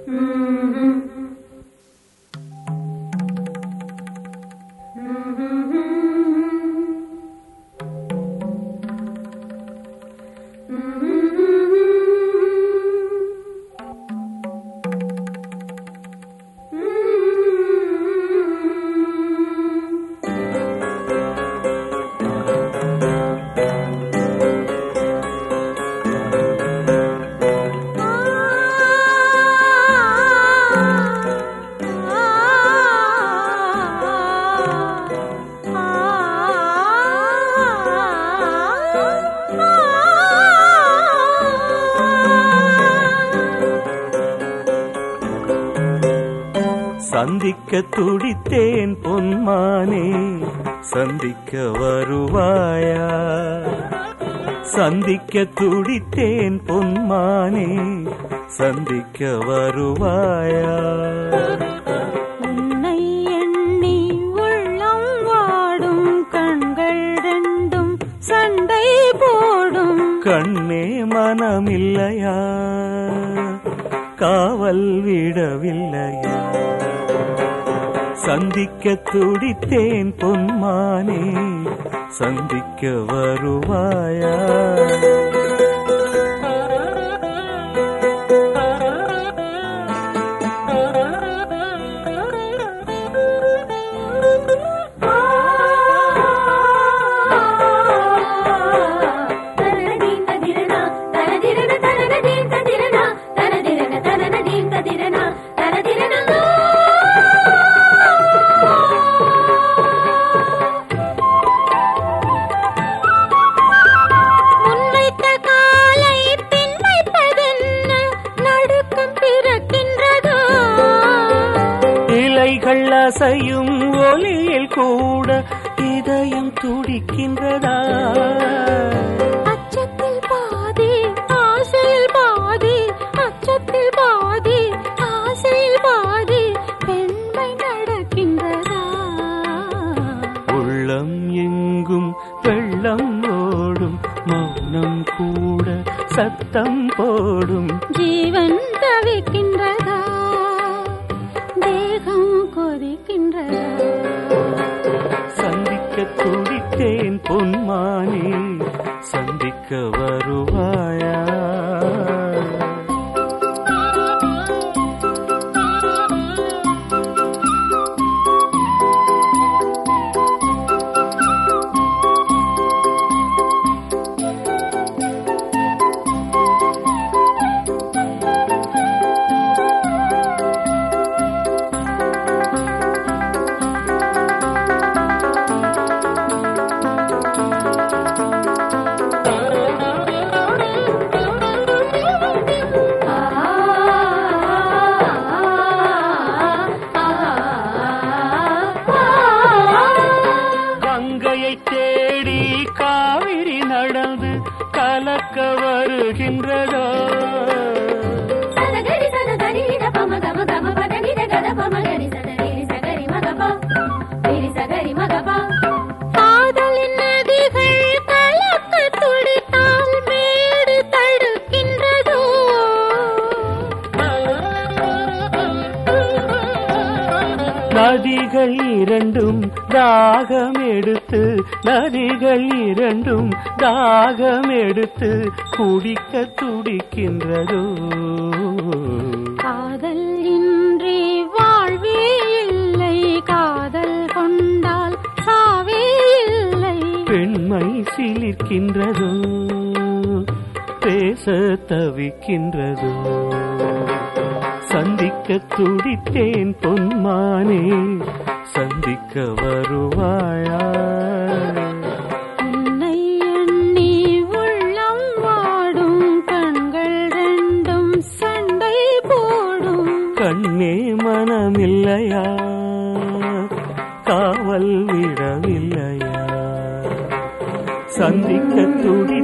சந்திக்க துடித்தேன் பொன்மானே சந்திக்க வருவாயா சந்திக்க துடித்தேன் பொன்மானே சந்திக்க வருவாயா உன்னை எண்ணி உள்ளம் வாடும் கண்கள் ரெண்டும் சண்டை போடும் கண்ணே மனமில்லையா காவல் விடவில்லையா சந்திக்க துடித்தேன் பொன்மானே சந்திக்க வருவாயா தனதீம் ததிரனா தனதிரன தனதீம் ததிரனா தனதிரன தனதீம் ததிரனா தனதிரனா முன்வைத்த காலை பின் வைப்பதென்ன நடுக்கம் பிறக்கின்றதோ இலைகள் அசையும் ஒளியில் கூட இதயம் துடிக்கின்றதா அச்சத்தில் பாதி ஆசையில் பாதி அச்சத்தில் பாதி ஆசையில் பாதி பெண்மை நடக்கின்றதா உள்ளம் எங்கும் வெள்ளம் ஓடும் மௌனம் கூட சத்தம் போடும் ஜீவன் தவிக்கின்றதா தேகம் கொதிக்கின்றதா சந்திக்க துடித்தேன் பொன்மானே சந்திக்க வருவாயா கங்கையை தேடி காவிரி நடந்து கலக்க வருகின்றதோ சதகரி சதகரி பம கம கம பதனி கத பம கரி சதகரி சகரி மகபா கரி சகரி மகபா காதலின் நதிகள் கலக்க துடித்தால் மேடு தடுக்கின்றதோ நதிகள் இரண்டும் தாகம் எடுத்து நதிகள் இரண்டும் தாகம் எடுத்து குடிக்க துடிக்கின்றதோ காதல் இன்றி வாழ்வே இல்லை காதல் கொண்டால் சாவே இல்லை பெண்மை சிலிர்க்கின்றதோ பேச தவிக்கின்றதோ சந்திக்க துடித்தேன் பொன்மானே சந்திக்க வருவாயா உன்னை எண்ணி உள்ளம் வாடும் கண்கள் ரெண்டும் சண்டை போடும் கண்ணே மனமில்லையா காவல் விடவில்லையா சந்திக்க துடி